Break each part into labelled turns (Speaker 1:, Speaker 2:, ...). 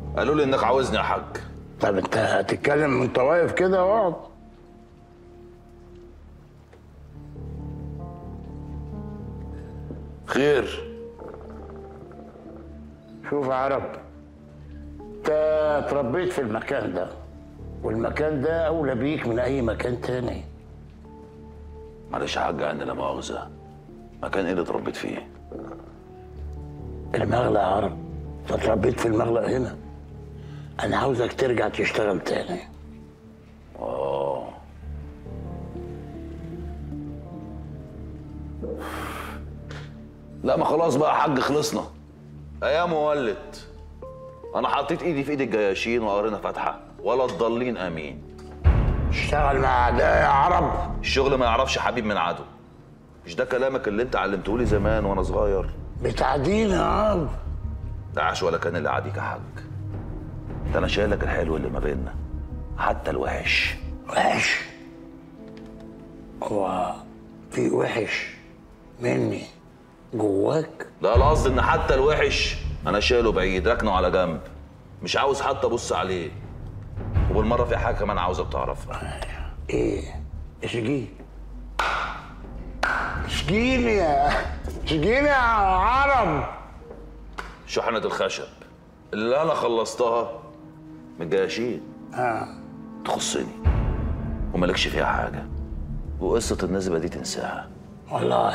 Speaker 1: قالوا لي انك عاوزني يا حاج
Speaker 2: طب انت هتتكلم وانت واقف كده اقعد
Speaker 1: خير
Speaker 2: شوف يا عرب انت اتربيت في المكان ده والمكان ده اولى بيك من اي مكان تاني
Speaker 1: معلش يا حاج عندي لا مؤاخذه مكان ايه اللي اتربيت فيه
Speaker 2: المغلى يا عرب انت اتربيت في المغلى هنا انا عاوزك ترجع تشتغل تاني
Speaker 1: اه لا ما خلاص بقى يا حاج خلصنا ايام مولد انا حطيت ايدي في ايد الجياشين وقرينا فاتحه ولا الضالين امين
Speaker 2: اشتغل مع اعداء يا عرب
Speaker 1: الشغل ما يعرفش حبيب من عدو مش ده كلامك اللي انت علمتهولي زمان وانا صغير
Speaker 2: بتعدينا يا عرب
Speaker 1: ده عاش ولا كان اللي عاديك يا حاج ده انا شايلك الحلو اللي ما بيننا حتى الوحش
Speaker 2: وحش هو في وحش مني جواك
Speaker 1: لا القصد ان حتى الوحش انا شايله بعيد راكنه على جنب مش عاوز حتى ابص عليه وبالمره في حاجه كمان عاوزك تعرفها
Speaker 2: ايه اشجيه اشجيني يا اشجيني يا عرب
Speaker 1: شحنه الخشب اللي انا خلصتها من الجياشين
Speaker 2: اه
Speaker 1: تخصني ومالكش فيها حاجه وقصه النسبه دي تنساها
Speaker 2: والله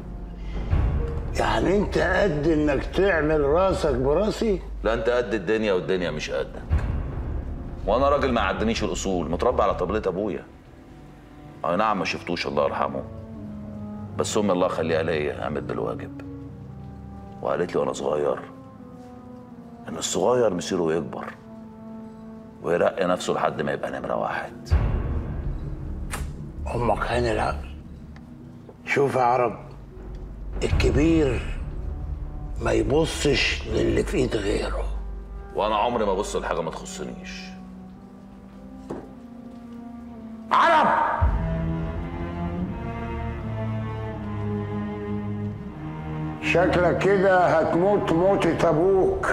Speaker 2: يعني انت قد انك تعمل راسك براسي
Speaker 1: لا انت قد الدنيا والدنيا مش قدك وانا راجل ما عدنيش الاصول متربي على طبلة ابويا اي نعم ما شفتوش الله يرحمه بس امي الله يخليها ليا قامت بالواجب وقالت لي وانا صغير ان الصغير مصيره يكبر ويرقي نفسه لحد ما يبقى نمره واحد
Speaker 2: امك عين العقل شوف يا عرب الكبير ما يبصش للي في ايد غيره
Speaker 1: وانا عمري ما ابص لحاجه ما تخصنيش
Speaker 2: عرب شكلك كده هتموت موتة ابوك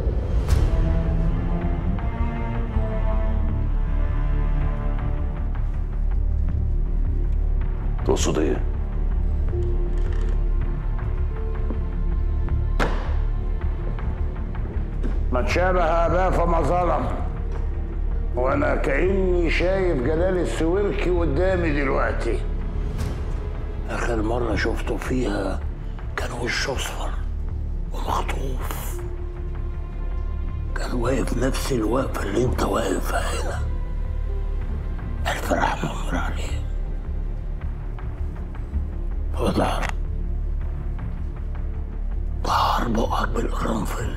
Speaker 1: تقصد ايه
Speaker 2: ما تشابه اباه فما ظلم وانا كاني شايف جلال السويركي قدامي دلوقتي اخر مره شفته فيها كان وشه اصفر ومخطوف كان واقف نفس الوقفه اللي انت واقفها هنا الف رحمه الله عليه وضع طهر بقك بالقرنفل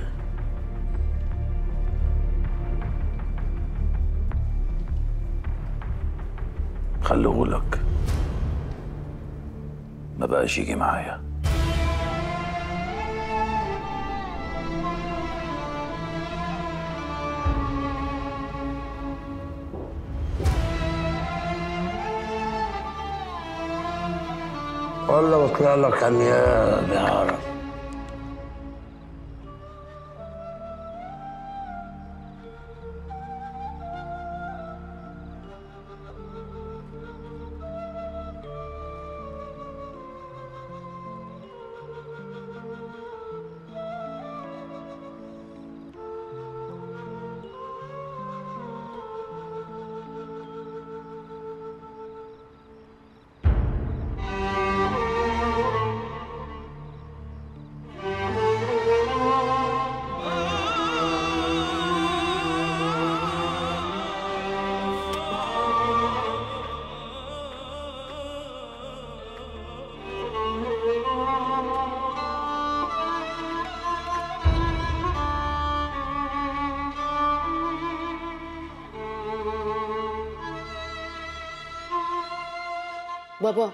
Speaker 1: خليهولك ما بقاش يجي معايا
Speaker 2: ولا بطلع لك انياب يا عرب
Speaker 3: بابا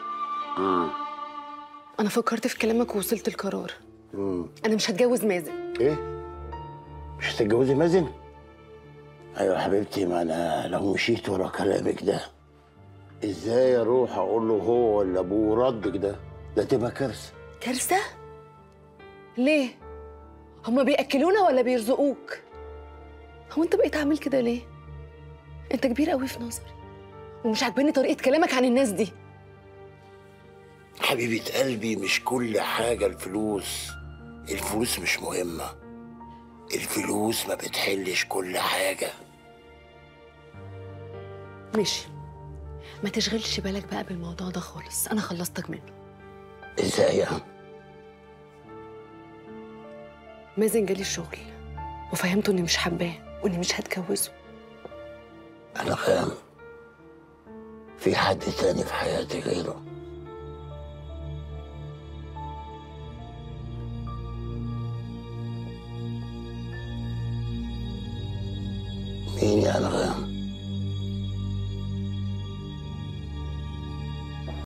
Speaker 3: انا فكرت في كلامك ووصلت القرار انا مش هتجوز مازن
Speaker 2: ايه مش هتتجوزي مازن ايوه يا حبيبتي ما انا لو مشيت ورا كلامك ده ازاي اروح اقول له هو ولا ابوه ردك ده ده تبقى كارثه
Speaker 3: كارثه ليه هما بياكلونا ولا بيرزقوك هو انت بقيت عامل كده ليه انت كبير قوي في نظري ومش عاجباني طريقه كلامك عن الناس دي
Speaker 2: حبيبة قلبي مش كل حاجة الفلوس الفلوس مش مهمة الفلوس ما بتحلش كل حاجة
Speaker 3: ماشي ما تشغلش بالك بقى بالموضوع ده خالص انا خلصتك منه
Speaker 2: ازاي يعني؟
Speaker 3: مازن جالي الشغل وفهمته اني مش حباه واني مش هتجوزه
Speaker 2: أنا فاهم في حد تاني في حياتي غيره